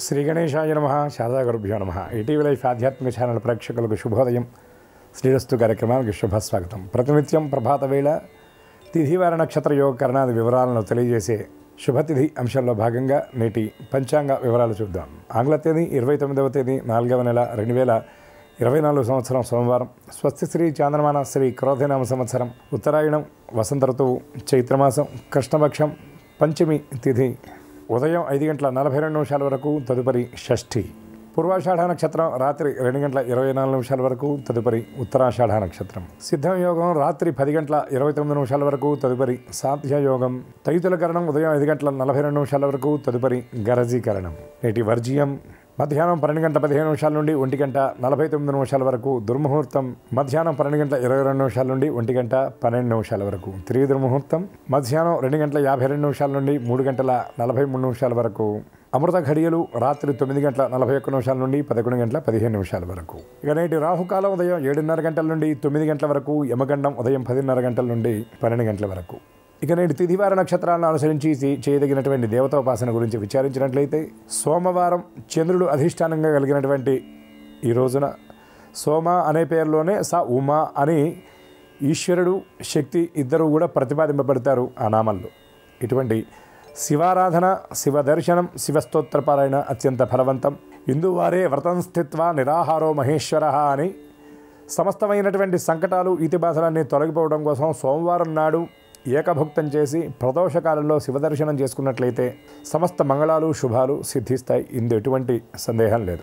శ్రీ గణేశాయ నమ శారదా గురుభ్యో నమ ఈటీవీ లైఫ్ ఆధ్యాత్మిక ఛానల్ ప్రేక్షకులకు శుభోదయం శ్రీరస్తు కార్యక్రమానికి శుభస్వాగతం ప్రతినిత్యం ప్రభాత వేళ తిథివార నక్షత్ర యోగ కరణాది వివరాలను తెలియజేసే శుభతిథి అంశంలో భాగంగా నేటి పంచాంగ వివరాలు చూద్దాం ఆంగ్ల తేదీ ఇరవై తొమ్మిదవ తేదీ నాలుగవ నెల రెండు వేల ఇరవై నాలుగు సంవత్సరం సోమవారం స్వస్తి శ్రీ చాంద్రమాన శ్రీ క్రోధనామ సంవత్సరం ఉత్తరాయణం వసంత ఋతువు చైత్రమాసం కృష్ణపక్షం పంచమి తిథి ఉదయం ఐదు గంటల నలభై రెండు నిమిషాల వరకు తదుపరి షష్ఠి పూర్వాషాఢ నక్షత్రం రాత్రి రెండు గంటల ఇరవై నాలుగు నిమిషాల వరకు తదుపరి ఉత్తరాషాఢ నక్షత్రం సిద్ధం యోగం రాత్రి పది గంటల ఇరవై తొమ్మిది నిమిషాల వరకు తదుపరి సాధ్య యోగం తైతులకరణం ఉదయం ఐదు గంటల నలభై రెండు నిమిషాల వరకు తదుపరి గరజీకరణం నేటి వర్జీయం మధ్యాహ్నం పన్నెండు గంటల పదిహేను నిమిషాల నుండి ఒంటి గంట నలభై తొమ్మిది నిమిషాల వరకు దుర్ముహూర్తం మధ్యాహ్నం పన్నెండు గంటల ఇరవై రెండు నిమిషాల నుండి ఒంటి గంట పన్నెండు నిమిషాల వరకు తిరిగి దుర్ముహూర్తం మధ్యాహ్నం రెండు గంటల యాభై రెండు నిమిషాల నుండి మూడు గంటల నలభై మూడు నిమిషాల వరకు అమృత ఘడియలు రాత్రి తొమ్మిది గంటల నలభై ఒక్క నిమిషాల నుండి పదకొండు గంటల పదిహేను నిమిషాల వరకు ఇక నేటి రాహుకాలం ఉదయం ఏడున్నర గంటల నుండి తొమ్మిది గంటల వరకు యమగండం ఉదయం పదిన్నర గంటల నుండి పన్నెండు గంటల వరకు ఇక నేటి తిథివార నక్షత్రాలను అనుసరించి చే- చేయదగినటువంటి దేవతోపాసన గురించి విచారించినట్లయితే సోమవారం చంద్రుడు అధిష్టానంగా కలిగినటువంటి ఈ రోజున సోమ అనే పేరులోనే స ఉమా అని ఈశ్వరుడు శక్తి ఇద్దరు కూడా ప్రతిపాదింపబడతారు ఆ నామంలో ఇటువంటి శివారాధన శివ దర్శనం శివస్తోత్రపారాయణ అత్యంత ఫలవంతం ఇందువారే వ్రతం స్థిత్వా నిరాహారో మహేశ్వర అని సమస్తమైనటువంటి సంకటాలు ఈతిబాసలన్నీ తొలగిపోవడం కోసం సోమవారం నాడు ఏకభుక్తం చేసి ప్రదోషకాలంలో శివదర్శనం చేసుకున్నట్లయితే సమస్త మంగళాలు శుభాలు సిద్ధిస్తాయి ఇందు ఎటువంటి సందేహం లేదు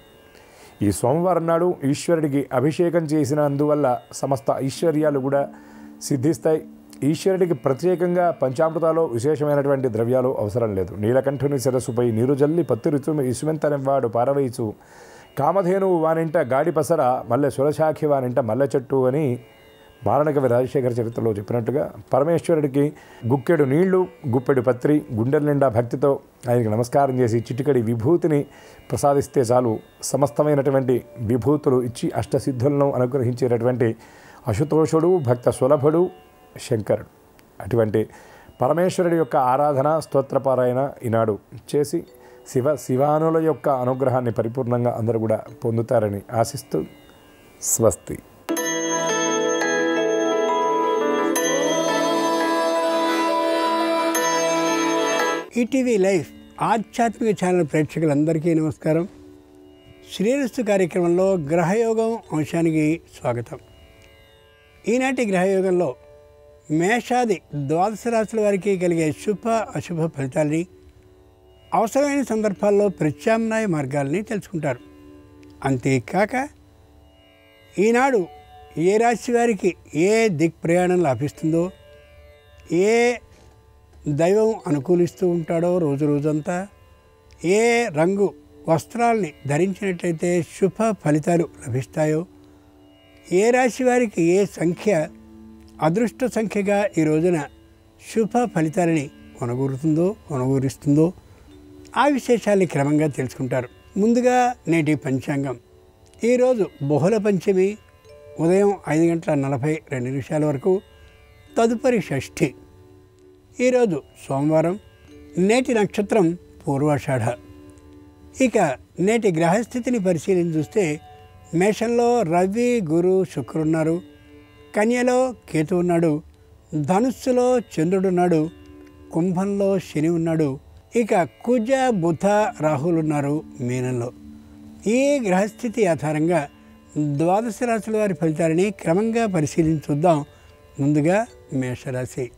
ఈ సోమవారం నాడు ఈశ్వరుడికి అభిషేకం చేసినందువల్ల సమస్త ఐశ్వర్యాలు కూడా సిద్ధిస్తాయి ఈశ్వరుడికి ప్రత్యేకంగా పంచామృతాలో విశేషమైనటువంటి ద్రవ్యాలు అవసరం లేదు నీలకంఠుని శిరస్సుపై నీరు జల్లి పత్తి ఋతువు ఇసుమెంతనివాడు పారవైచు కామధేనువు వానింట గాడి పసర మల్లె సురశాఖి వానింట మల్లె చెట్టు అని మారణకవి రాజశేఖర చరిత్రలో చెప్పినట్టుగా పరమేశ్వరుడికి గుక్కెడు నీళ్లు గుప్పెడు పత్రి గుండెల నిండా భక్తితో ఆయనకి నమస్కారం చేసి చిటికడి విభూతిని ప్రసాదిస్తే చాలు సమస్తమైనటువంటి విభూతులు ఇచ్చి అష్టసిద్ధులను అనుగ్రహించేటటువంటి అశుతోషుడు భక్త సులభుడు శంకరుడు అటువంటి పరమేశ్వరుడి యొక్క ఆరాధన స్తోత్రపారాయణ ఈనాడు చేసి శివ శివానుల యొక్క అనుగ్రహాన్ని పరిపూర్ణంగా అందరూ కూడా పొందుతారని ఆశిస్తూ స్వస్తి ఈటీవీ లైఫ్ ఆధ్యాత్మిక ఛానల్ ప్రేక్షకులందరికీ నమస్కారం శ్రీరస్తు కార్యక్రమంలో గ్రహయోగం అంశానికి స్వాగతం ఈనాటి గ్రహయోగంలో మేషాది ద్వాదశ రాశుల వారికి కలిగే శుభ అశుభ ఫలితాల్ని అవసరమైన సందర్భాల్లో ప్రత్యామ్నాయ మార్గాల్ని తెలుసుకుంటారు అంతేకాక ఈనాడు ఏ రాశి వారికి ఏ దిక్ ప్రయాణం లాభిస్తుందో ఏ దైవం అనుకూలిస్తూ ఉంటాడో రోజు రోజంతా ఏ రంగు వస్త్రాల్ని ధరించినట్లయితే శుభ ఫలితాలు లభిస్తాయో ఏ రాశి వారికి ఏ సంఖ్య అదృష్ట సంఖ్యగా ఈ రోజున శుభ ఫలితాలని కొనగూరుతుందో కొనగూరిస్తుందో ఆ విశేషాల్ని క్రమంగా తెలుసుకుంటారు ముందుగా నేటి పంచాంగం ఈరోజు బహుళ పంచమి ఉదయం ఐదు గంటల నలభై రెండు నిమిషాల వరకు తదుపరి షష్ఠి ఈరోజు సోమవారం నేటి నక్షత్రం పూర్వాషాఢ ఇక నేటి గ్రహస్థితిని పరిశీలించి చూస్తే మేషంలో రవి గురు శుక్రున్నారు కన్యలో కేతు ఉన్నాడు ధనుస్సులో చంద్రుడు ఉన్నాడు కుంభంలో శని ఉన్నాడు ఇక కుజ బుధ రాహులు ఉన్నారు మీనంలో ఈ గ్రహస్థితి ఆధారంగా ద్వాదశ రాశుల వారి ఫలితాలని క్రమంగా పరిశీలించి చూద్దాం ముందుగా మేషరాశి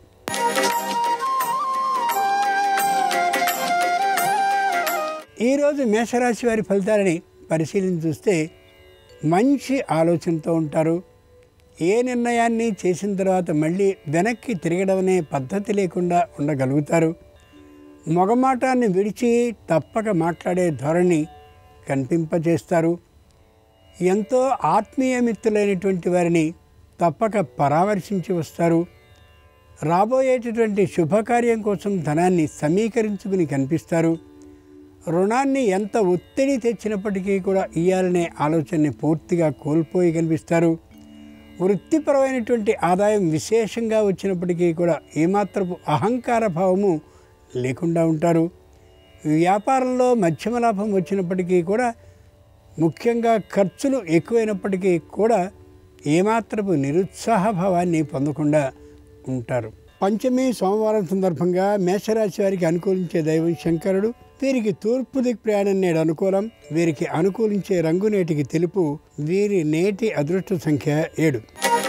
ఈరోజు మేషరాశి వారి ఫలితాలని పరిశీలించి చూస్తే మంచి ఆలోచనతో ఉంటారు ఏ నిర్ణయాన్ని చేసిన తర్వాత మళ్ళీ వెనక్కి తిరగడం అనే పద్ధతి లేకుండా ఉండగలుగుతారు మొగమాటాన్ని విడిచి తప్పక మాట్లాడే ధోరణి కనిపింపజేస్తారు ఎంతో ఆత్మీయ మిత్రులైనటువంటి వారిని తప్పక పరామర్శించి వస్తారు రాబోయేటటువంటి శుభకార్యం కోసం ధనాన్ని సమీకరించుకుని కనిపిస్తారు రుణాన్ని ఎంత ఒత్తిడి తెచ్చినప్పటికీ కూడా ఇయ్యాలనే ఆలోచనని పూర్తిగా కోల్పోయి కనిపిస్తారు వృత్తిపరమైనటువంటి ఆదాయం విశేషంగా వచ్చినప్పటికీ కూడా ఏమాత్రపు అహంకార భావము లేకుండా ఉంటారు వ్యాపారంలో మధ్యమ లాభం వచ్చినప్పటికీ కూడా ముఖ్యంగా ఖర్చులు ఎక్కువైనప్పటికీ కూడా ఏమాత్రపు నిరుత్సాహ భావాన్ని పొందకుండా ఉంటారు పంచమి సోమవారం సందర్భంగా మేషరాశి వారికి అనుకూలించే దైవం శంకరుడు వీరికి తూర్పు దిక్ ప్రయాణం నేడు అనుకూలం వీరికి అనుకూలించే రంగు నేటికి తెలుపు వీరి నేటి అదృష్ట సంఖ్య ఏడు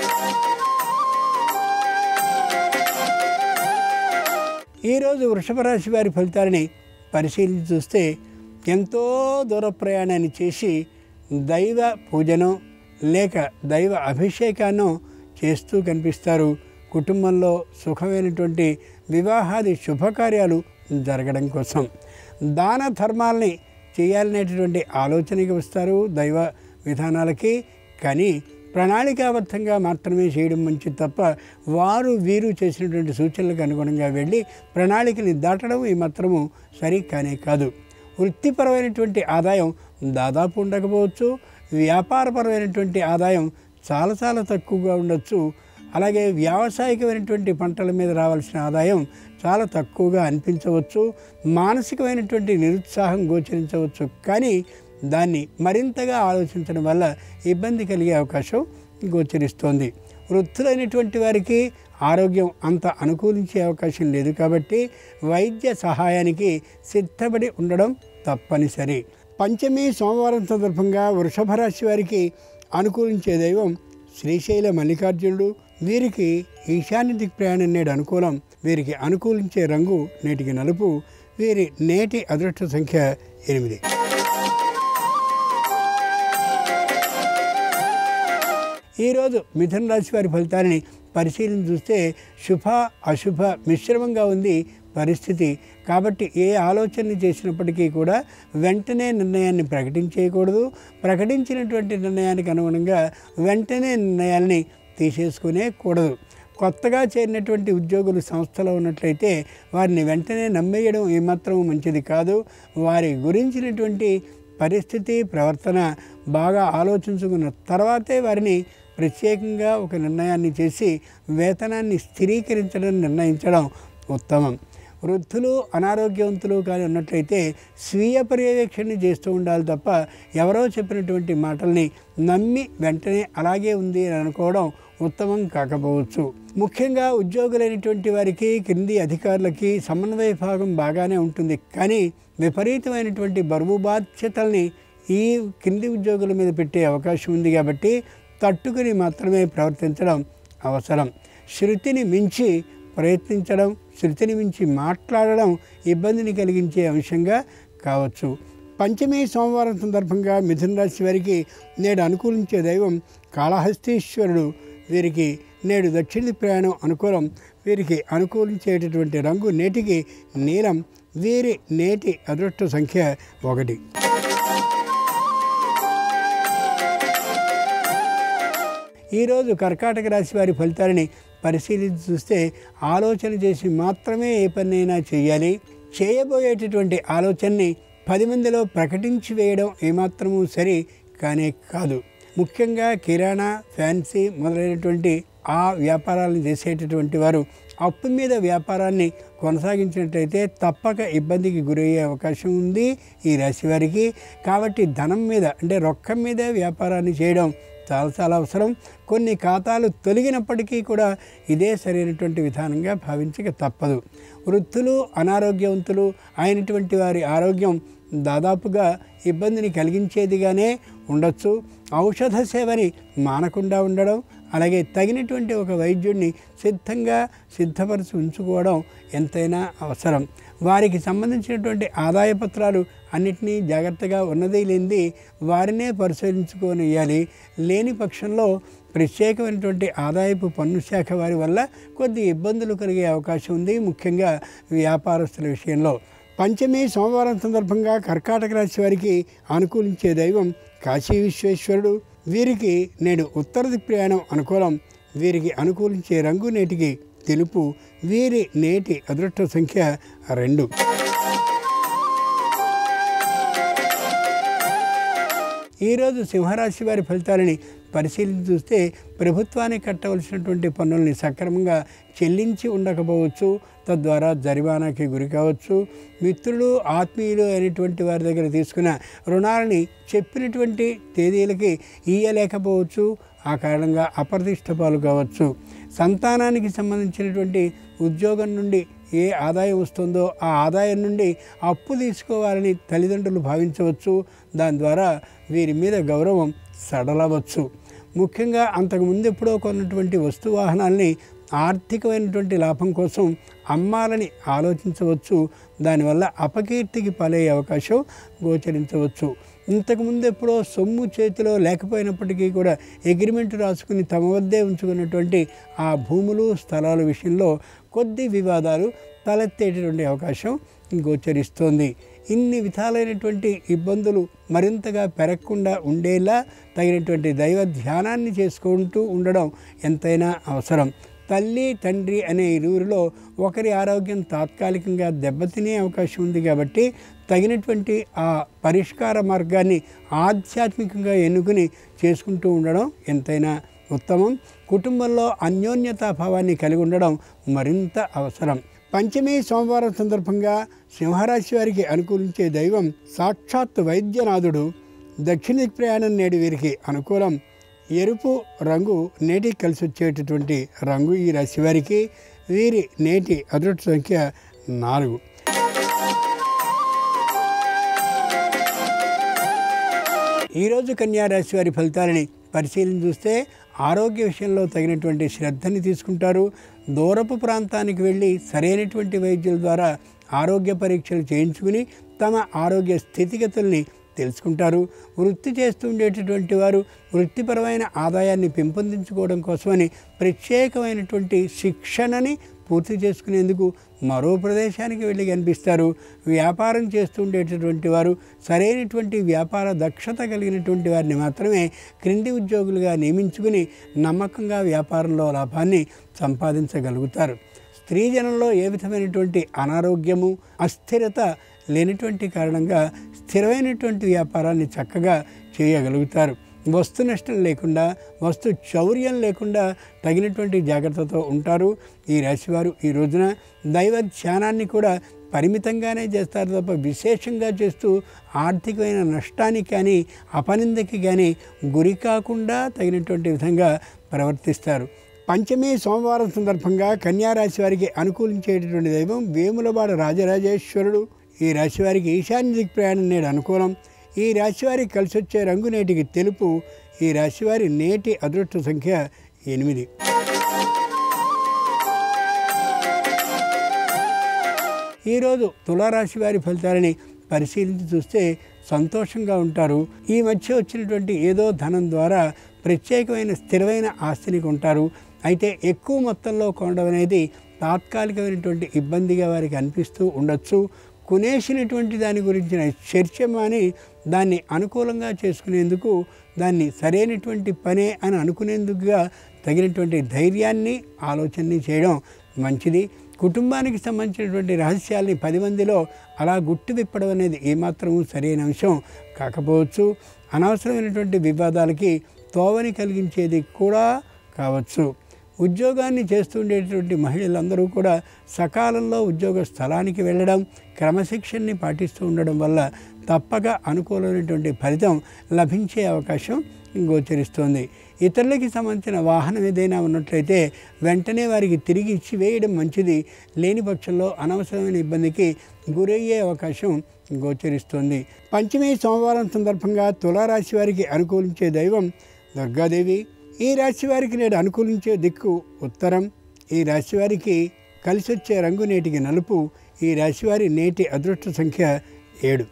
ఈరోజు వృషభ రాశి వారి ఫలితాలని పరిశీలించి చూస్తే ఎంతో దూర ప్రయాణాన్ని చేసి దైవ పూజను లేక దైవ అభిషేకాన్ని చేస్తూ కనిపిస్తారు కుటుంబంలో సుఖమైనటువంటి వివాహాది శుభకార్యాలు జరగడం కోసం దాన ధర్మాలని చేయాలనేటటువంటి ఆలోచనకి వస్తారు దైవ విధానాలకి కానీ ప్రణాళికాబద్ధంగా మాత్రమే చేయడం మంచిది తప్ప వారు వీరు చేసినటువంటి సూచనలకు అనుగుణంగా వెళ్ళి ప్రణాళికని దాటడం ఈ మాత్రము సరి కానే కాదు వృత్తిపరమైనటువంటి ఆదాయం దాదాపు ఉండకపోవచ్చు వ్యాపారపరమైనటువంటి ఆదాయం చాలా చాలా తక్కువగా ఉండొచ్చు అలాగే వ్యావసాయికమైనటువంటి పంటల మీద రావాల్సిన ఆదాయం చాలా తక్కువగా అనిపించవచ్చు మానసికమైనటువంటి నిరుత్సాహం గోచరించవచ్చు కానీ దాన్ని మరింతగా ఆలోచించడం వల్ల ఇబ్బంది కలిగే అవకాశం గోచరిస్తోంది వృద్ధులైనటువంటి వారికి ఆరోగ్యం అంత అనుకూలించే అవకాశం లేదు కాబట్టి వైద్య సహాయానికి సిద్ధపడి ఉండడం తప్పనిసరి పంచమి సోమవారం సందర్భంగా వృషభ రాశి వారికి అనుకూలించే దైవం శ్రీశైల మల్లికార్జునుడు వీరికి ఈశాన్య దిక్ ప్రయాణం నేడు అనుకూలం వీరికి అనుకూలించే రంగు నేటికి నలుపు వీరి నేటి అదృష్ట సంఖ్య ఎనిమిది ఈరోజు మిథున రాశి వారి ఫలితాన్ని పరిశీలన చూస్తే శుభ అశుభ మిశ్రమంగా ఉంది పరిస్థితి కాబట్టి ఏ ఆలోచన చేసినప్పటికీ కూడా వెంటనే నిర్ణయాన్ని ప్రకటించేయకూడదు ప్రకటించినటువంటి నిర్ణయానికి అనుగుణంగా వెంటనే నిర్ణయాల్ని తీసేసుకునే కూడదు కొత్తగా చేరినటువంటి ఉద్యోగులు సంస్థలో ఉన్నట్లయితే వారిని వెంటనే నమ్మేయడం ఏమాత్రం మంచిది కాదు వారి గురించినటువంటి పరిస్థితి ప్రవర్తన బాగా ఆలోచించుకున్న తర్వాతే వారిని ప్రత్యేకంగా ఒక నిర్ణయాన్ని చేసి వేతనాన్ని స్థిరీకరించడం నిర్ణయించడం ఉత్తమం వృద్ధులు అనారోగ్యవంతులు కానీ ఉన్నట్లయితే స్వీయ పర్యవేక్షణ చేస్తూ ఉండాలి తప్ప ఎవరో చెప్పినటువంటి మాటల్ని నమ్మి వెంటనే అలాగే ఉంది అని అనుకోవడం ఉత్తమం కాకపోవచ్చు ముఖ్యంగా ఉద్యోగులైనటువంటి వారికి క్రింది అధికారులకి సమన్వయ భాగం బాగానే ఉంటుంది కానీ విపరీతమైనటువంటి బరువు బాధ్యతల్ని ఈ కింది ఉద్యోగుల మీద పెట్టే అవకాశం ఉంది కాబట్టి తట్టుకుని మాత్రమే ప్రవర్తించడం అవసరం శృతిని మించి ప్రయత్నించడం శృతిని మించి మాట్లాడడం ఇబ్బందిని కలిగించే అంశంగా కావచ్చు పంచమి సోమవారం సందర్భంగా మిథున రాశి వారికి నేడు అనుకూలించే దైవం కాళహస్తీశ్వరుడు వీరికి నేడు దక్షిణ ప్రయాణం అనుకూలం వీరికి అనుకూలించేటటువంటి రంగు నేటికి నీలం వీరి నేటి అదృష్ట సంఖ్య ఒకటి ఈరోజు కర్కాటక రాశి వారి ఫలితాలని పరిశీలించి చూస్తే ఆలోచన చేసి మాత్రమే ఏ పనైనా చేయాలి చేయబోయేటటువంటి ఆలోచనని పది మందిలో ప్రకటించి వేయడం ఏమాత్రమూ సరి కానే కాదు ముఖ్యంగా కిరాణా ఫ్యాన్సీ మొదలైనటువంటి ఆ వ్యాపారాలను చేసేటటువంటి వారు అప్పు మీద వ్యాపారాన్ని కొనసాగించినట్లయితే తప్పక ఇబ్బందికి గురయ్యే అవకాశం ఉంది ఈ రాశి వారికి కాబట్టి ధనం మీద అంటే రొక్కం మీద వ్యాపారాన్ని చేయడం చాలా చాలా అవసరం కొన్ని ఖాతాలు తొలగినప్పటికీ కూడా ఇదే సరైనటువంటి విధానంగా భావించక తప్పదు వృద్ధులు అనారోగ్యవంతులు అయినటువంటి వారి ఆరోగ్యం దాదాపుగా ఇబ్బందిని కలిగించేదిగానే ఉండొచ్చు ఔషధ సేవని మానకుండా ఉండడం అలాగే తగినటువంటి ఒక వైద్యుడిని సిద్ధంగా సిద్ధపరిచి ఉంచుకోవడం ఎంతైనా అవసరం వారికి సంబంధించినటువంటి ఆదాయ పత్రాలు అన్నిటినీ జాగ్రత్తగా ఉన్నది లేనిది వారినే పరిశోధించుకొని ఇవ్వాలి లేని పక్షంలో ప్రత్యేకమైనటువంటి ఆదాయపు పన్ను శాఖ వారి వల్ల కొద్ది ఇబ్బందులు కలిగే అవకాశం ఉంది ముఖ్యంగా వ్యాపారస్తుల విషయంలో పంచమి సోమవారం సందర్భంగా కర్కాటక రాశి వారికి అనుకూలించే దైవం కాశీ విశ్వేశ్వరుడు వీరికి నేడు ఉత్తర దిక్ ప్రయాణం అనుకూలం వీరికి అనుకూలించే రంగు నేటికి తెలుపు వీరి నేటి అదృష్ట సంఖ్య రెండు ఈరోజు సింహరాశి వారి ఫలితాలని పరిశీలించి చూస్తే ప్రభుత్వానికి కట్టవలసినటువంటి పన్నుల్ని సక్రమంగా చెల్లించి ఉండకపోవచ్చు తద్వారా జరిమానాకి గురి కావచ్చు మిత్రులు ఆత్మీయులు అయినటువంటి వారి దగ్గర తీసుకున్న రుణాలని చెప్పినటువంటి తేదీలకి ఇయ్యలేకపోవచ్చు ఆ కారణంగా అప్రతిష్ట పాలు కావచ్చు సంతానానికి సంబంధించినటువంటి ఉద్యోగం నుండి ఏ ఆదాయం వస్తుందో ఆ ఆదాయం నుండి అప్పు తీసుకోవాలని తల్లిదండ్రులు భావించవచ్చు దాని ద్వారా వీరి మీద గౌరవం సడలవచ్చు ముఖ్యంగా అంతకుముందు ఎప్పుడో కొన్నటువంటి వస్తు వాహనాల్ని ఆర్థికమైనటువంటి లాభం కోసం అమ్మాలని ఆలోచించవచ్చు దానివల్ల అపకీర్తికి పాలయ్యే అవకాశం గోచరించవచ్చు ఇంతకుముందు ఎప్పుడో సొమ్ము చేతిలో లేకపోయినప్పటికీ కూడా అగ్రిమెంట్ రాసుకుని తమ వద్దే ఉంచుకున్నటువంటి ఆ భూములు స్థలాల విషయంలో కొద్ది వివాదాలు తలెత్తేటటువంటి అవకాశం గోచరిస్తోంది ఇన్ని విధాలైనటువంటి ఇబ్బందులు మరింతగా పెరగకుండా ఉండేలా తగినటువంటి దైవ ధ్యానాన్ని చేసుకుంటూ ఉండడం ఎంతైనా అవసరం తల్లి తండ్రి అనే ఇరువురిలో ఒకరి ఆరోగ్యం తాత్కాలికంగా దెబ్బతినే అవకాశం ఉంది కాబట్టి తగినటువంటి ఆ పరిష్కార మార్గాన్ని ఆధ్యాత్మికంగా ఎన్నుకుని చేసుకుంటూ ఉండడం ఎంతైనా ఉత్తమం కుటుంబంలో అన్యోన్యతాభావాన్ని కలిగి ఉండడం మరింత అవసరం పంచమి సోమవారం సందర్భంగా సింహరాశి వారికి అనుకూలించే దైవం సాక్షాత్ వైద్యనాథుడు దక్షిణ దిక్ ప్రయాణం నేడు వీరికి అనుకూలం ఎరుపు రంగు నేటికి కలిసి వచ్చేటటువంటి రంగు ఈ రాశి వారికి వీరి నేటి అదృష్ట సంఖ్య నాలుగు ఈరోజు కన్యా రాశి వారి ఫలితాలని పరిశీలన చూస్తే ఆరోగ్య విషయంలో తగినటువంటి శ్రద్ధని తీసుకుంటారు దూరపు ప్రాంతానికి వెళ్ళి సరైనటువంటి వైద్యుల ద్వారా ఆరోగ్య పరీక్షలు చేయించుకుని తమ ఆరోగ్య స్థితిగతుల్ని తెలుసుకుంటారు వృత్తి చేస్తూ ఉండేటటువంటి వారు వృత్తిపరమైన ఆదాయాన్ని పెంపొందించుకోవడం కోసమని ప్రత్యేకమైనటువంటి శిక్షణని పూర్తి చేసుకునేందుకు మరో ప్రదేశానికి వెళ్ళి కనిపిస్తారు వ్యాపారం చేస్తూ ఉండేటటువంటి వారు సరైనటువంటి వ్యాపార దక్షత కలిగినటువంటి వారిని మాత్రమే క్రింది ఉద్యోగులుగా నియమించుకుని నమ్మకంగా వ్యాపారంలో లాభాన్ని సంపాదించగలుగుతారు స్త్రీ జనంలో ఏ విధమైనటువంటి అనారోగ్యము అస్థిరత లేనటువంటి కారణంగా స్థిరమైనటువంటి వ్యాపారాన్ని చక్కగా చేయగలుగుతారు వస్తు నష్టం లేకుండా వస్తు చౌర్యం లేకుండా తగినటువంటి జాగ్రత్తతో ఉంటారు ఈ రాశివారు ఈ రోజున దైవ ధ్యానాన్ని కూడా పరిమితంగానే చేస్తారు తప్ప విశేషంగా చేస్తూ ఆర్థికమైన నష్టానికి కానీ అపనిందకి కానీ గురి కాకుండా తగినటువంటి విధంగా ప్రవర్తిస్తారు పంచమి సోమవారం సందర్భంగా కన్యారాశి వారికి అనుకూలించేటటువంటి దైవం వేములవాడ రాజరాజేశ్వరుడు ఈ రాశి వారికి ఈశాన్య దిక్ ప్రయాణం నేడు అనుకూలం ఈ రాశి వారికి కలిసి వచ్చే రంగు నేటికి తెలుపు ఈ రాశి వారి నేటి అదృష్ట సంఖ్య ఎనిమిది ఈరోజు తులారాశి వారి ఫలితాలని పరిశీలించి చూస్తే సంతోషంగా ఉంటారు ఈ మధ్య వచ్చినటువంటి ఏదో ధనం ద్వారా ప్రత్యేకమైన స్థిరమైన ఆస్తిని కొంటారు అయితే ఎక్కువ మొత్తంలో కొనడం అనేది తాత్కాలికమైనటువంటి ఇబ్బందిగా వారికి అనిపిస్తూ ఉండొచ్చు కొనేసినటువంటి దాని గురించిన చర్చ మాని దాన్ని అనుకూలంగా చేసుకునేందుకు దాన్ని సరైనటువంటి పనే అని అనుకునేందుకుగా తగినటువంటి ధైర్యాన్ని ఆలోచనని చేయడం మంచిది కుటుంబానికి సంబంధించినటువంటి రహస్యాల్ని పది మందిలో అలా గుట్టు విప్పడం అనేది ఏమాత్రం సరైన అంశం కాకపోవచ్చు అనవసరమైనటువంటి వివాదాలకి తోవని కలిగించేది కూడా కావచ్చు ఉద్యోగాన్ని చేస్తుండేటటువంటి మహిళలందరూ కూడా సకాలంలో ఉద్యోగ స్థలానికి వెళ్ళడం క్రమశిక్షణని పాటిస్తూ ఉండడం వల్ల తప్పక అనుకూలమైనటువంటి ఫలితం లభించే అవకాశం గోచరిస్తోంది ఇతరులకి సంబంధించిన వాహనం ఏదైనా ఉన్నట్లయితే వెంటనే వారికి తిరిగి ఇచ్చి వేయడం మంచిది లేని పక్షంలో అనవసరమైన ఇబ్బందికి గురయ్యే అవకాశం గోచరిస్తోంది పంచమి సోమవారం సందర్భంగా తులారాశి వారికి అనుకూలించే దైవం దుర్గాదేవి ఈ రాశి వారికి నేడు అనుకూలించే దిక్కు ఉత్తరం ఈ రాశి వారికి కలిసి వచ్చే రంగు నేటికి నలుపు ఈ రాశివారి నేటి అదృష్ట సంఖ్య ఏడు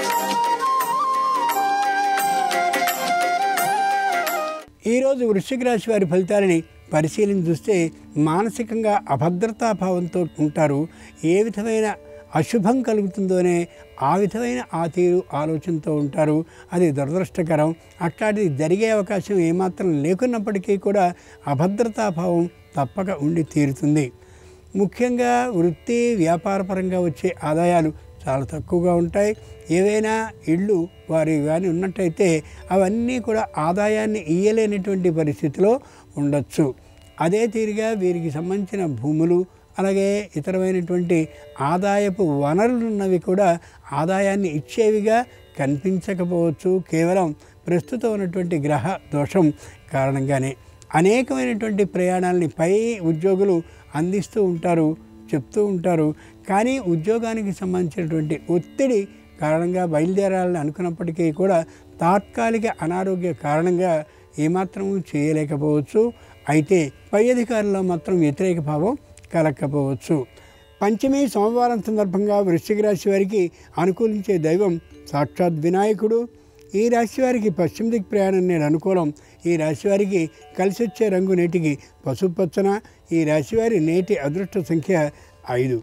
ఈరోజు వృశ్చిక రాశి వారి ఫలితాలని పరిశీలన చూస్తే మానసికంగా అభద్రతాభావంతో ఉంటారు ఏ విధమైన అశుభం కలుగుతుందోనే ఆ విధమైన ఆ తీరు ఆలోచనతో ఉంటారు అది దురదృష్టకరం అట్లాంటిది జరిగే అవకాశం ఏమాత్రం లేకున్నప్పటికీ కూడా అభద్రతాభావం తప్పక ఉండి తీరుతుంది ముఖ్యంగా వృత్తి వ్యాపారపరంగా వచ్చే ఆదాయాలు చాలా తక్కువగా ఉంటాయి ఏవైనా ఇళ్ళు వారి కానీ ఉన్నట్టయితే అవన్నీ కూడా ఆదాయాన్ని ఇయ్యలేనటువంటి పరిస్థితిలో ఉండొచ్చు అదే తీరుగా వీరికి సంబంధించిన భూములు అలాగే ఇతరమైనటువంటి ఆదాయపు వనరులు ఉన్నవి కూడా ఆదాయాన్ని ఇచ్చేవిగా కనిపించకపోవచ్చు కేవలం ప్రస్తుతం ఉన్నటువంటి గ్రహ దోషం కారణంగానే అనేకమైనటువంటి ప్రయాణాలని పై ఉద్యోగులు అందిస్తూ ఉంటారు చెప్తూ ఉంటారు కానీ ఉద్యోగానికి సంబంధించినటువంటి ఒత్తిడి కారణంగా బయలుదేరాలని అనుకున్నప్పటికీ కూడా తాత్కాలిక అనారోగ్య కారణంగా ఏమాత్రము చేయలేకపోవచ్చు అయితే పై అధికారుల్లో మాత్రం వ్యతిరేక భావం కలగకపోవచ్చు పంచమి సోమవారం సందర్భంగా వృశ్చిక రాశి వారికి అనుకూలించే దైవం సాక్షాత్ వినాయకుడు ఈ రాశి వారికి పశ్చిమ దిక్ ప్రయాణం నేడు అనుకూలం ఈ రాశి వారికి కలిసి వచ్చే రంగు నేటికి పసుపు పచ్చన ఈ రాశి వారి నేటి అదృష్ట సంఖ్య ఐదు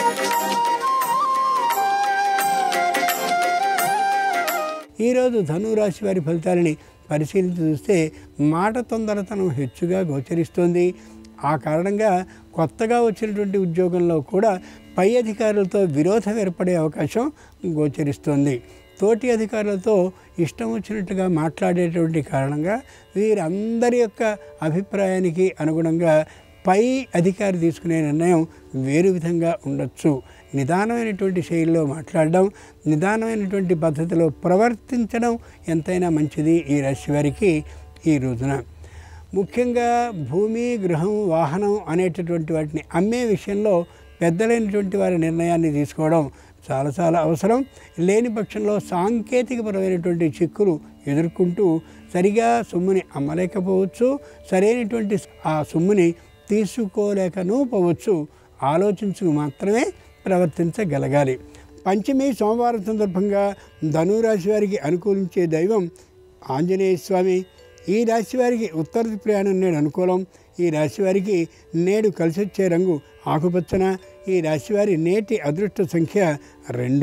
ఈరోజు ధనురాశి వారి ఫలితాలని పరిశీలించి చూస్తే మాట తొందరతనం హెచ్చుగా గోచరిస్తోంది ఆ కారణంగా కొత్తగా వచ్చినటువంటి ఉద్యోగంలో కూడా పై అధికారులతో విరోధం ఏర్పడే అవకాశం గోచరిస్తోంది తోటి అధికారులతో ఇష్టం వచ్చినట్టుగా మాట్లాడేటువంటి కారణంగా వీరందరి యొక్క అభిప్రాయానికి అనుగుణంగా పై అధికారి తీసుకునే నిర్ణయం వేరు విధంగా ఉండొచ్చు నిదానమైనటువంటి శైలిలో మాట్లాడడం నిదానమైనటువంటి పద్ధతిలో ప్రవర్తించడం ఎంతైనా మంచిది ఈ రాశి వారికి ఈ రోజున ముఖ్యంగా భూమి గృహం వాహనం అనేటటువంటి వాటిని అమ్మే విషయంలో పెద్దలైనటువంటి వారి నిర్ణయాన్ని తీసుకోవడం చాలా చాలా అవసరం లేని పక్షంలో సాంకేతికపరమైనటువంటి చిక్కులు ఎదుర్కొంటూ సరిగా సొమ్ముని అమ్మలేకపోవచ్చు సరైనటువంటి ఆ సొమ్ముని తీసుకోలేకనూ పోవచ్చు ఆలోచించుకు మాత్రమే ప్రవర్తించగలగాలి పంచమి సోమవారం సందర్భంగా ధనురాశి వారికి అనుకూలించే దైవం ఆంజనేయ స్వామి ఈ రాశి వారికి ఉత్తర ప్రయాణం నేడు అనుకూలం ఈ రాశి వారికి నేడు కలిసి వచ్చే రంగు ఆకుపచ్చన ఈ రాశి వారి నేటి అదృష్ట సంఖ్య రెండు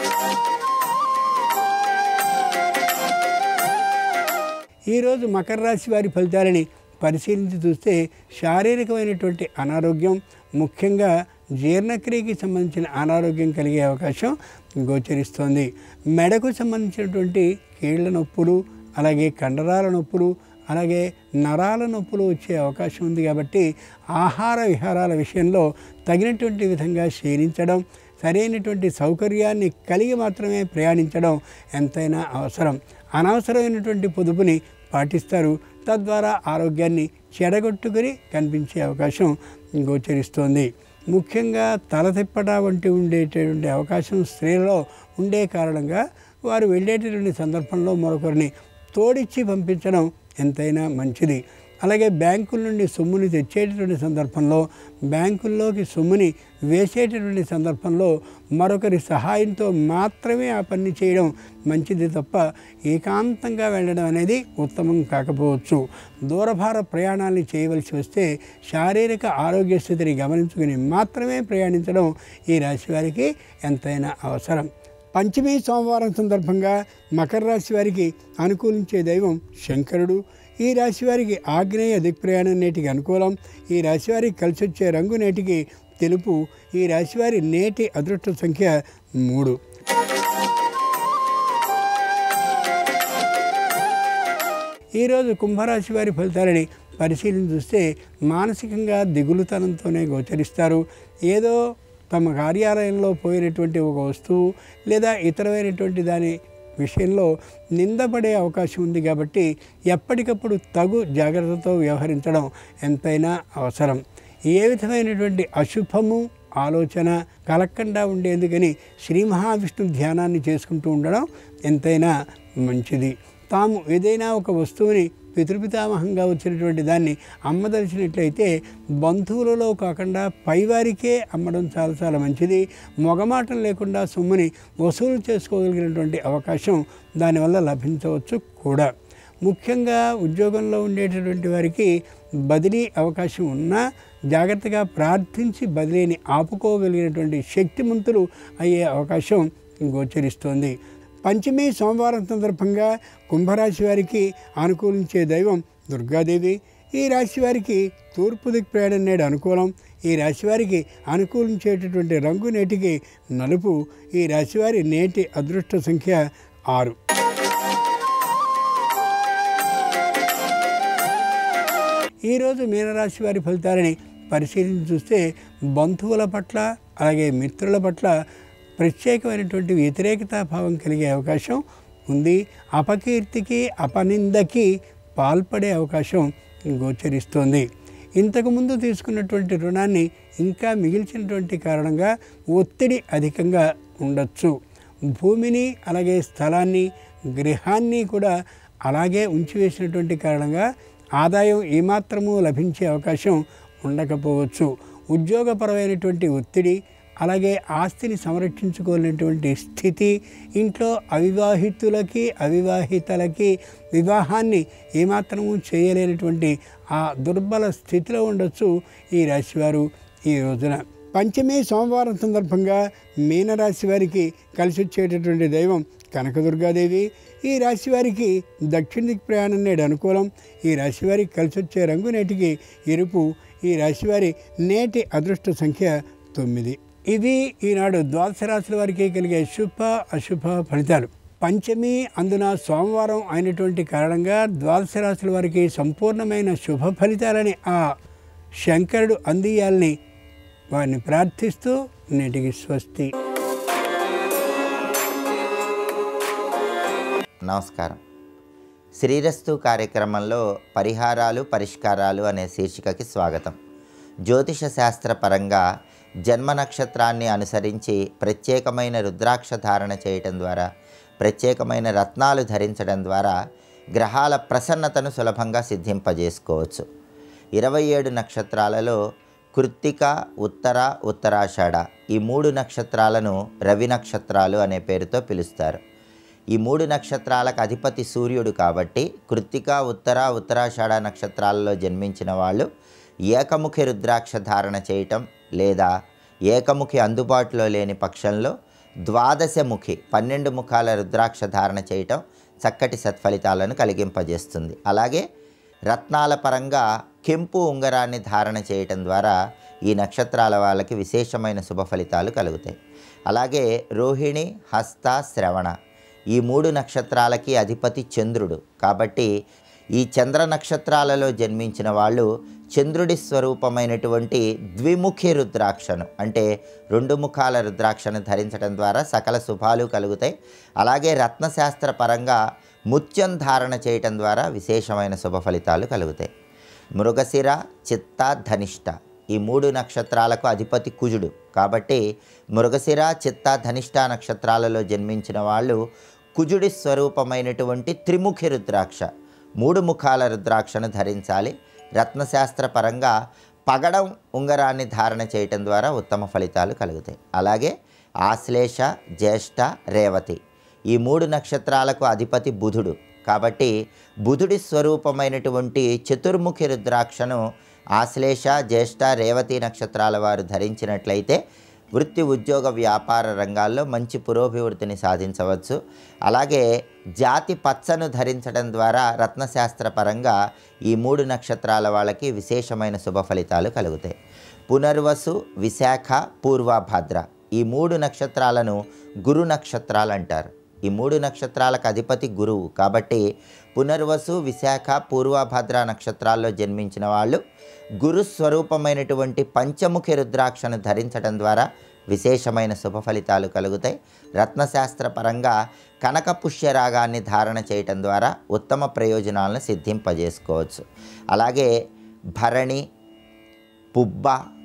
ఈరోజు మకర రాశి వారి ఫలితాలని పరిశీలించి చూస్తే శారీరకమైనటువంటి అనారోగ్యం ముఖ్యంగా జీర్ణక్రియకి సంబంధించిన అనారోగ్యం కలిగే అవకాశం గోచరిస్తోంది మెడకు సంబంధించినటువంటి కీళ్ల నొప్పులు అలాగే కండరాల నొప్పులు అలాగే నరాల నొప్పులు వచ్చే అవకాశం ఉంది కాబట్టి ఆహార విహారాల విషయంలో తగినటువంటి విధంగా క్షీణించడం సరైనటువంటి సౌకర్యాన్ని కలిగి మాత్రమే ప్రయాణించడం ఎంతైనా అవసరం అనవసరమైనటువంటి పొదుపుని పాటిస్తారు తద్వారా ఆరోగ్యాన్ని చెడగొట్టుకుని కనిపించే అవకాశం గోచరిస్తోంది ముఖ్యంగా తల తిప్పట వంటి ఉండేటటువంటి అవకాశం స్త్రీలలో ఉండే కారణంగా వారు వెళ్ళేటటువంటి సందర్భంలో మరొకరిని తోడిచ్చి పంపించడం ఎంతైనా మంచిది అలాగే బ్యాంకుల నుండి సొమ్ముని తెచ్చేటటువంటి సందర్భంలో బ్యాంకుల్లోకి సొమ్ముని వేసేటటువంటి సందర్భంలో మరొకరి సహాయంతో మాత్రమే ఆ పని చేయడం మంచిది తప్ప ఏకాంతంగా వెళ్ళడం అనేది ఉత్తమం కాకపోవచ్చు దూరభార ప్రయాణాన్ని చేయవలసి వస్తే శారీరక ఆరోగ్య స్థితిని గమనించుకుని మాత్రమే ప్రయాణించడం ఈ రాశి వారికి ఎంతైనా అవసరం పంచమి సోమవారం సందర్భంగా మకర రాశి వారికి అనుకూలించే దైవం శంకరుడు ఈ రాశి వారికి ఆగ్నేయ దిక్ప్రయాణం నేటికి అనుకూలం ఈ రాశి వారికి కలిసి వచ్చే రంగు నేటికి తెలుపు ఈ రాశివారి నేటి అదృష్ట సంఖ్య మూడు ఈరోజు కుంభరాశి వారి ఫలితాలని పరిశీలన చూస్తే మానసికంగా దిగులుతనంతోనే గోచరిస్తారు ఏదో తమ కార్యాలయంలో పోయినటువంటి ఒక వస్తువు లేదా ఇతరమైనటువంటి దాని విషయంలో నిందపడే అవకాశం ఉంది కాబట్టి ఎప్పటికప్పుడు తగు జాగ్రత్తతో వ్యవహరించడం ఎంతైనా అవసరం ఏ విధమైనటువంటి అశుభము ఆలోచన కలక్కండా ఉండేందుకని శ్రీ మహావిష్ణు ధ్యానాన్ని చేసుకుంటూ ఉండడం ఎంతైనా మంచిది తాము ఏదైనా ఒక వస్తువుని పితృపితామహంగా వచ్చినటువంటి దాన్ని అమ్మదలిచినట్లయితే బంధువులలో కాకుండా పైవారికే అమ్మడం చాలా చాలా మంచిది మొగమాటం లేకుండా సొమ్ముని వసూలు చేసుకోగలిగినటువంటి అవకాశం దానివల్ల లభించవచ్చు కూడా ముఖ్యంగా ఉద్యోగంలో ఉండేటటువంటి వారికి బదిలీ అవకాశం ఉన్నా జాగ్రత్తగా ప్రార్థించి బదిలీని ఆపుకోగలిగినటువంటి శక్తిమంతులు అయ్యే అవకాశం గోచరిస్తోంది పంచమి సోమవారం సందర్భంగా కుంభరాశి వారికి అనుకూలించే దైవం దుర్గాదేవి ఈ రాశి వారికి తూర్పు దిక్ ప్రయాణం నేడు అనుకూలం ఈ రాశివారికి అనుకూలించేటటువంటి రంగు నేటికి నలుపు ఈ రాశివారి నేటి అదృష్ట సంఖ్య ఆరు ఈరోజు మీనరాశి వారి ఫలితాలని పరిశీలించి చూస్తే బంధువుల పట్ల అలాగే మిత్రుల పట్ల ప్రత్యేకమైనటువంటి వ్యతిరేకతా భావం కలిగే అవకాశం ఉంది అపకీర్తికి అపనిందకి పాల్పడే అవకాశం గోచరిస్తోంది ఇంతకుముందు తీసుకున్నటువంటి రుణాన్ని ఇంకా మిగిల్చినటువంటి కారణంగా ఒత్తిడి అధికంగా ఉండొచ్చు భూమిని అలాగే స్థలాన్ని గృహాన్ని కూడా అలాగే ఉంచివేసినటువంటి కారణంగా ఆదాయం ఏమాత్రము లభించే అవకాశం ఉండకపోవచ్చు ఉద్యోగపరమైనటువంటి ఒత్తిడి అలాగే ఆస్తిని సంరక్షించుకోలేనటువంటి స్థితి ఇంట్లో అవివాహితులకి అవివాహితలకి వివాహాన్ని ఏమాత్రము చేయలేనటువంటి ఆ దుర్బల స్థితిలో ఉండొచ్చు ఈ రాశివారు ఈ రోజున పంచమి సోమవారం సందర్భంగా మీనరాశి వారికి కలిసి వచ్చేటటువంటి దైవం కనకదుర్గాదేవి ఈ రాశి వారికి దక్షిణ దిక్ ప్రయాణం నేడు అనుకూలం ఈ రాశి వారికి కలిసి వచ్చే రంగు నేటికి ఎరుపు ఈ రాశివారి నేటి అదృష్ట సంఖ్య తొమ్మిది ఇవి ఈనాడు ద్వాదశ రాశుల వారికి కలిగే శుభ అశుభ ఫలితాలు పంచమి అందున సోమవారం అయినటువంటి కారణంగా ద్వాదశ రాశుల వారికి సంపూర్ణమైన శుభ ఫలితాలని ఆ శంకరుడు అందియాలని వారిని ప్రార్థిస్తూ నేటికి స్వస్తి నమస్కారం శ్రీరస్తు కార్యక్రమంలో పరిహారాలు పరిష్కారాలు అనే శీర్షికకి స్వాగతం జ్యోతిష శాస్త్ర పరంగా జన్మ నక్షత్రాన్ని అనుసరించి ప్రత్యేకమైన రుద్రాక్ష ధారణ చేయటం ద్వారా ప్రత్యేకమైన రత్నాలు ధరించడం ద్వారా గ్రహాల ప్రసన్నతను సులభంగా సిద్ధింపజేసుకోవచ్చు ఇరవై ఏడు నక్షత్రాలలో కృత్తిక ఉత్తర ఉత్తరాషాఢ ఈ మూడు నక్షత్రాలను రవి నక్షత్రాలు అనే పేరుతో పిలుస్తారు ఈ మూడు నక్షత్రాలకు అధిపతి సూర్యుడు కాబట్టి కృత్తిక ఉత్తర ఉత్తరాషాఢ నక్షత్రాలలో జన్మించిన వాళ్ళు ఏకముఖి రుద్రాక్ష ధారణ చేయటం లేదా ఏకముఖి అందుబాటులో లేని పక్షంలో ద్వాదశముఖి పన్నెండు ముఖాల రుద్రాక్ష ధారణ చేయటం చక్కటి సత్ఫలితాలను కలిగింపజేస్తుంది అలాగే రత్నాల పరంగా కెంపు ఉంగరాన్ని ధారణ చేయటం ద్వారా ఈ నక్షత్రాల వాళ్ళకి విశేషమైన శుభ ఫలితాలు కలుగుతాయి అలాగే రోహిణి హస్త శ్రవణ ఈ మూడు నక్షత్రాలకి అధిపతి చంద్రుడు కాబట్టి ఈ చంద్ర నక్షత్రాలలో జన్మించిన వాళ్ళు చంద్రుడి స్వరూపమైనటువంటి ద్విముఖి రుద్రాక్షను అంటే రెండు ముఖాల రుద్రాక్షను ధరించడం ద్వారా సకల శుభాలు కలుగుతాయి అలాగే రత్నశాస్త్ర పరంగా ముత్యం ధారణ చేయటం ద్వారా విశేషమైన శుభ ఫలితాలు కలుగుతాయి మృగశిర చిత్త ధనిష్ట ఈ మూడు నక్షత్రాలకు అధిపతి కుజుడు కాబట్టి మృగశిర చిత్త ధనిష్ట నక్షత్రాలలో జన్మించిన వాళ్ళు కుజుడి స్వరూపమైనటువంటి త్రిముఖి రుద్రాక్ష మూడు ముఖాల రుద్రాక్షను ధరించాలి రత్నశాస్త్ర పరంగా పగడం ఉంగరాన్ని ధారణ చేయటం ద్వారా ఉత్తమ ఫలితాలు కలుగుతాయి అలాగే ఆశ్లేష జ్యేష్ఠ రేవతి ఈ మూడు నక్షత్రాలకు అధిపతి బుధుడు కాబట్టి బుధుడి స్వరూపమైనటువంటి చతుర్ముఖి రుద్రాక్షను ఆశ్లేష జ్యేష్ఠ రేవతి నక్షత్రాల వారు ధరించినట్లయితే వృత్తి ఉద్యోగ వ్యాపార రంగాల్లో మంచి పురోభివృద్ధిని సాధించవచ్చు అలాగే జాతి పచ్చను ధరించడం ద్వారా రత్నశాస్త్ర పరంగా ఈ మూడు నక్షత్రాల వాళ్ళకి విశేషమైన శుభ ఫలితాలు కలుగుతాయి పునర్వసు విశాఖ పూర్వభద్ర ఈ మూడు నక్షత్రాలను గురు నక్షత్రాలు అంటారు ఈ మూడు నక్షత్రాలకు అధిపతి గురువు కాబట్టి పునర్వసు విశాఖ పూర్వభద్ర నక్షత్రాల్లో జన్మించిన వాళ్ళు గురు స్వరూపమైనటువంటి పంచముఖి రుద్రాక్షను ధరించడం ద్వారా విశేషమైన శుభ ఫలితాలు కలుగుతాయి రత్నశాస్త్ర పరంగా కనక పుష్యరాగాన్ని ధారణ చేయటం ద్వారా ఉత్తమ ప్రయోజనాలను సిద్ధింపజేసుకోవచ్చు అలాగే భరణి పుబ్బ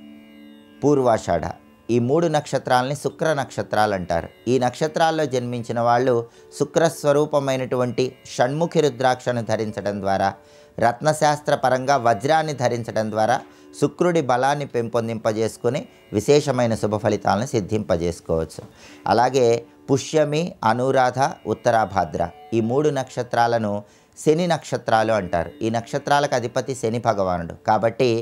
పూర్వాషాఢ ఈ మూడు నక్షత్రాలని శుక్ర నక్షత్రాలు అంటారు ఈ నక్షత్రాల్లో జన్మించిన వాళ్ళు శుక్ర స్వరూపమైనటువంటి షణ్ముఖి రుద్రాక్షను ధరించడం ద్వారా రత్నశాస్త్ర పరంగా వజ్రాన్ని ధరించడం ద్వారా శుక్రుడి బలాన్ని పెంపొందింపజేసుకుని విశేషమైన శుభ ఫలితాలను సిద్ధింపజేసుకోవచ్చు అలాగే పుష్యమి అనురాధ ఉత్తరాభాద్ర ఈ మూడు నక్షత్రాలను శని నక్షత్రాలు అంటారు ఈ నక్షత్రాలకు అధిపతి శని భగవానుడు కాబట్టి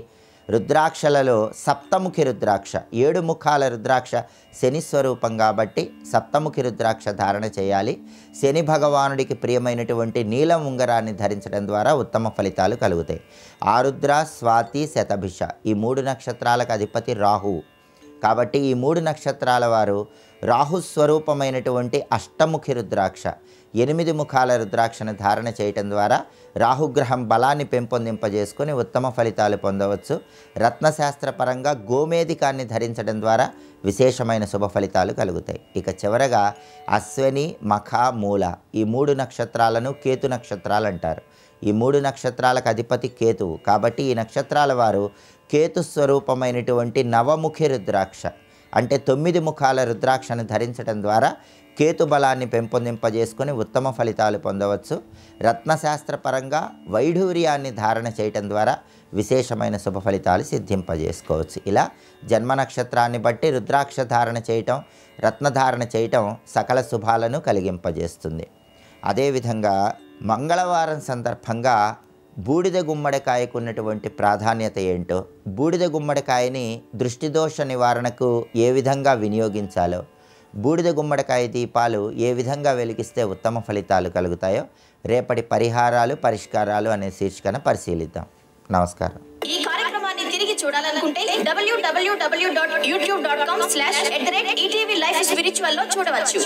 రుద్రాక్షలలో సప్తముఖి రుద్రాక్ష ఏడు ముఖాల రుద్రాక్ష శని స్వరూపం కాబట్టి సప్తముఖి రుద్రాక్ష ధారణ చేయాలి శని భగవానుడికి ప్రియమైనటువంటి నీలం ఉంగరాన్ని ధరించడం ద్వారా ఉత్తమ ఫలితాలు కలుగుతాయి ఆరుద్ర స్వాతి శతభిష ఈ మూడు నక్షత్రాలకు అధిపతి రాహువు కాబట్టి ఈ మూడు నక్షత్రాల వారు రాహు స్వరూపమైనటువంటి అష్టముఖి రుద్రాక్ష ఎనిమిది ముఖాల రుద్రాక్షను ధారణ చేయటం ద్వారా రాహుగ్రహం బలాన్ని పెంపొందింపజేసుకొని ఉత్తమ ఫలితాలు పొందవచ్చు రత్నశాస్త్రపరంగా గోమేధికాన్ని ధరించడం ద్వారా విశేషమైన శుభ ఫలితాలు కలుగుతాయి ఇక చివరగా అశ్వని మఖ మూల ఈ మూడు నక్షత్రాలను కేతు నక్షత్రాలు అంటారు ఈ మూడు నక్షత్రాలకు అధిపతి కేతువు కాబట్టి ఈ నక్షత్రాల వారు కేతు స్వరూపమైనటువంటి నవముఖి రుద్రాక్ష అంటే తొమ్మిది ముఖాల రుద్రాక్షను ధరించడం ద్వారా కేతు బలాన్ని పెంపొందింపజేసుకొని ఉత్తమ ఫలితాలు పొందవచ్చు రత్నశాస్త్రపరంగా వైఢూర్యాన్ని ధారణ చేయటం ద్వారా విశేషమైన శుభ ఫలితాలు సిద్ధింపజేసుకోవచ్చు ఇలా జన్మ నక్షత్రాన్ని బట్టి రుద్రాక్ష ధారణ చేయటం రత్నధారణ చేయటం సకల శుభాలను కలిగింపజేస్తుంది అదేవిధంగా మంగళవారం సందర్భంగా బూడిద గుమ్మడికాయకు ఉన్నటువంటి ప్రాధాన్యత ఏంటో బూడిద గుమ్మడికాయని దృష్టిదోష నివారణకు ఏ విధంగా వినియోగించాలో బూడిద గుమ్మడికాయ దీపాలు ఏ విధంగా వెలిగిస్తే ఉత్తమ ఫలితాలు కలుగుతాయో రేపటి పరిహారాలు పరిష్కారాలు అనే శీర్షికన పరిశీలిద్దాం నమస్కారం ఈ కార్యక్రమాన్ని తిరిగి చూడాలనుకుంటే WWW dot YouTube dot com slash at the rate ETV life spiritual లో చూడవచ్చు